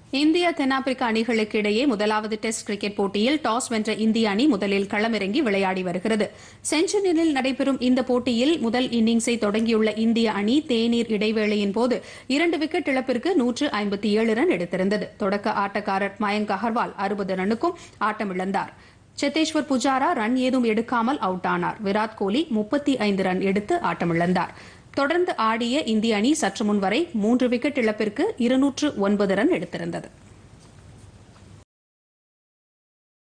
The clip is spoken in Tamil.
இந்திய தென்னாப்பிரிக்க அணிகளுக்கு இடையே முதலாவது டெஸ்ட் கிரிக்கெட் போட்டியில் டாஸ் வென்ற இந்திய அணி முதலில் களமிறங்கி விளையாடி வருகிறது சென்சனில் நடைபெறும் இந்த போட்டியில் முதல் இன்னிங்ஸை தொடங்கியுள்ள இந்திய அணி தேநீர் இடைவேளையின் போது இரண்டு விக்கெட் இழப்பிற்கு நூற்று ஐம்பத்தி ஏழு ரன் எடுத்திருந்தது தொடக்க ஆட்டக்காரர் மயங்க் அகர்வால் அறுபது ரன்னுக்கும் ஆட்டமிழந்தார் சேத்தேஸ்வர் புஜாரா ரன் ஏதும் எடுக்காமல் அவுட் ஆனார் விராட் கோலி முப்பத்தி ஐந்து ரன் எடுத்து ஆட்டமிழந்தார் தொடர்ந்து ஆடிய இந்திய அணி சற்று முன் வரை மூன்று விக்கெட் இழப்பிற்கு இருநூற்று ஒன்பது ரன் எடுத்திருந்தது